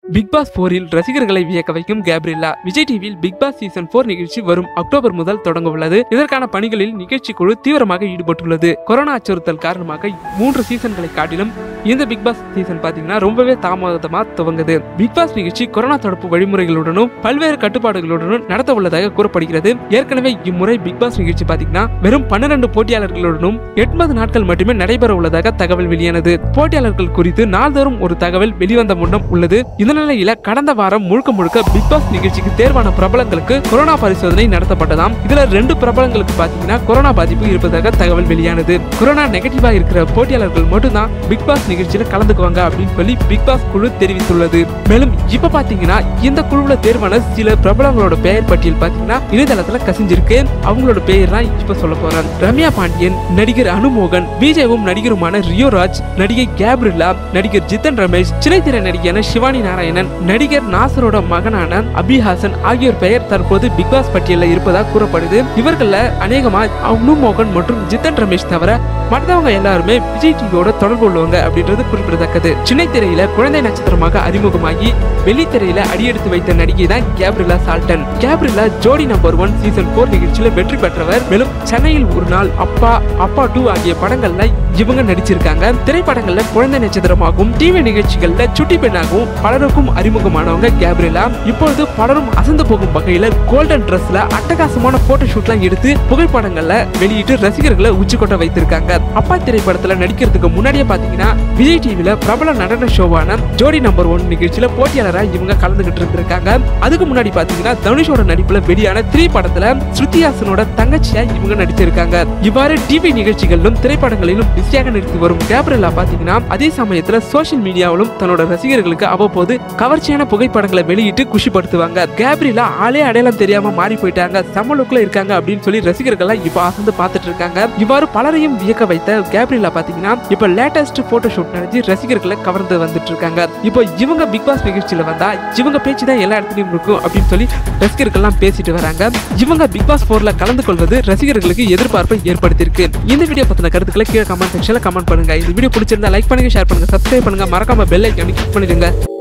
big pass போரில் ரசிகர்களை வியக்க வைக்கும் கேப்ரில்லா விஜய் டிவியில் பிக் பாஸ் சீசன் போர் நிகழ்ச்சி வரும் அக்டோபர் முதல் தொடங்க உள்ளது இதற்கான பணிகளில் நிகழ்ச்சி குழு தீவிரமாக ஈடுபட்டுள்ளது கொரோனா அச்சுறுத்தல் காரணமாக மூன்று சீசன்களை காட்டிலும் இந்த பிக் பாஸ் சீசன் பாத்தீங்கன்னா ரொம்பவே தாமதமா துவங்குது பிக் பாஸ் நிகழ்ச்சி கொரோனா தடுப்பு வழிமுறைகளுடனும் பல்வேறு கட்டுப்பாடுகளுடனும் நடத்த உள்ளதாக கூறப்படுகிறது ஏற்கனவே இம்முறை பிக் பாஸ் நிகழ்ச்சி பாத்தீங்கன்னா வெறும் பன்னிரண்டு போட்டியாளர்களுடனும் எண்பது நாட்கள் மட்டுமே நடைபெற உள்ளதாக தகவல் வெளியானது போட்டியாளர்கள் குறித்து நாள்தோறும் ஒரு தகவல் வெளிவந்த முன்னம் உள்ளது இந்த நிலையில கடந்த வாரம் முழுக்க முழுக்க பிக் பாஸ் நிகழ்ச்சிக்கு தேர்வான பிரபலங்களுக்கு கொரோனா பரிசோதனை நடத்தப்பட்டதாம் இதுல ரெண்டு பிரபலங்களுக்கு பாத்தீங்கன்னா கொரோனா பாதிப்பு இருப்பதாக தகவல் வெளியானது கொரோனா நெகட்டிவா இருக்கிற போட்டியாளர்கள் மட்டும்தான் பிக் பாஸ் நிகழ்ச்சியில கலந்துக்குவாங்க அப்படின்னு சொல்லி பிக் பாஸ் குழு தெரிவித்துள்ளது மேலும் இப்ப பாத்தீங்கன்னா இந்த குழுவுல தேர்வான சில பிரபலங்களோட பெயர் பட்டியல் பாத்தீங்கன்னா இணையதளத்துல கசிஞ்சிருக்கு அவங்களோட பெயர் தான் இப்ப சொல்ல போறேன் ரம்யா பாண்டியன் நடிகர் அனுமோகன் விஜயவும் நடிகருமான ரியோ ராஜ் நடிகை கேப்ரில்லா நடிகர் ஜித்தன் ரமேஷ் சினைத்திரை நடிகையான சிவானி நாராயணன் நடிகர் நாசரோட மகனான அபிஹாசன் ஆகியோர் பெயர் தற்போது பிக் பாஸ் பட்டியலில் இருப்பதாக கூறப்படுது இவர்கள அநேகமா அனுமோகன் மற்றும் ஜித்தன் ரமேஷ் தவிர மற்றவங்க எல்லாருமே விஜய் டிவியோட தொடர்பு உள்ளவங்க அப்படின்றது குறிப்பிடத்தக்கது சின்ன திரையில குழந்தை நட்சத்திரமாக அறிமுகமாகி வெள்ளித்திரையில அடியெடுத்து வைத்த நடிகை தான் Gabriella Charlton Gabriella Jodi number one season four நிகழ்ச்சியில வெற்றி பெற்றவர் மேலும் சென்னையில் ஒரு நாள் அப்பா அப்பா டூ ஆகிய படங்கள்ல இவங்க நடிச்சிருக்காங்க திரைப்படங்கள்ல குழந்தை நட்சத்திரமாகவும் டிவி நிகழ்ச்சிகள்ல சுட்டி பெண்ணாகவும் பலருக்கும் அறிமுகமானவங்க கேப்ரிலா இப்பொழுது பலரும் அசந்து போகும் வகையில கோல்டன் ட்ரெஸ்ல அட்டகாசமான போட்டோ ஷூட்லாம் எடுத்து புகைப்படங்கள்ல வெளியிட்டு ரசிகர்களை உச்சிக்கொட்ட வைத்திருக்காங்க அப்பா திரைப்படத்துல நடிக்கிறதுக்கு முன்னாடியே பாத்தீங்கன்னா விஜய் டிவில பிரபல நடன ஷோவான ஜோடி நம்பர் ஒன் நிகழ்ச்சியில போட்டியாளரா இவங்க கலந்துகிட்டு இருந்திருக்காங்க அதுக்கு முன்னாடி பாத்தீங்கன்னா தனுஷோட நடிப்புல வெளியான த்ரீ படத்துல ஸ்ருதிஹாசனோட தங்கச்சியா இவங்க நடிச்சிருக்காங்க இவ்வாறு டிவி நிகழ்ச்சிகளிலும் திரைப்படங்களிலும் பிஸியாக நடித்து வரும் கேப்ரிலா பாத்தீங்கன்னா அதே சமயத்துல சோஷியல் மீடியாவிலும் தன்னோட ரசிகர்களுக்கு அவ்வப்போது கவர்ச்சியான புகைப்படங்களை வெளியிட்டு குஷிப்படுத்துவாங்க கேப்ரிலா ஆளே அடையாளம் தெரியாம மாறி போயிட்டாங்க செம்ம லுக்ல இருக்காங்க அப்படின்னு சொல்லி ரசிகர்கள் இப்ப அசந்து பார்த்துட்டு இருக்காங்க இவ்வாறு பலரையும் வியக்க வைத்த கேப்ரிலா பாத்தீங்கன்னா இப்ப லேட்டஸ்ட் போட்டோ ஷூட் நடத்தி ரசிகர்களை கவர்ந்து வந்துட்டு இருக்காங்க இப்போ இவங்க பிக் பாஸ் நிகழ்ச்சியில வந்தா இவங்க பேச்சு தான் எல்லா இடத்துலயும் இருக்கும் அப்படின்னு சொல்லி ரசிகர்கள்லாம் பேசிட்டு வராங்க இவங்க பிக் பாஸ் போர்ல கலந்து கொள்வது ரசிகர்களுக்கு எதிர்பார்ப்பை ஏற்படுத்தியிருக்கு இந்த வீடியோ பத்தின கருத்துக்களை கீழே கமெண்ட் செக்ஷன்ல கமெண்ட் பண்ணுங்க இந்த வீடியோ பிடிச்சிருந்தா லைக் பண்ணுங்க ஷேர் பண்ணுங்க சப்ஸ்கிரைப் பண்ணுங்க மறக்காம பெல் ஐக்கான கிளிக் பண்ணிடுங்க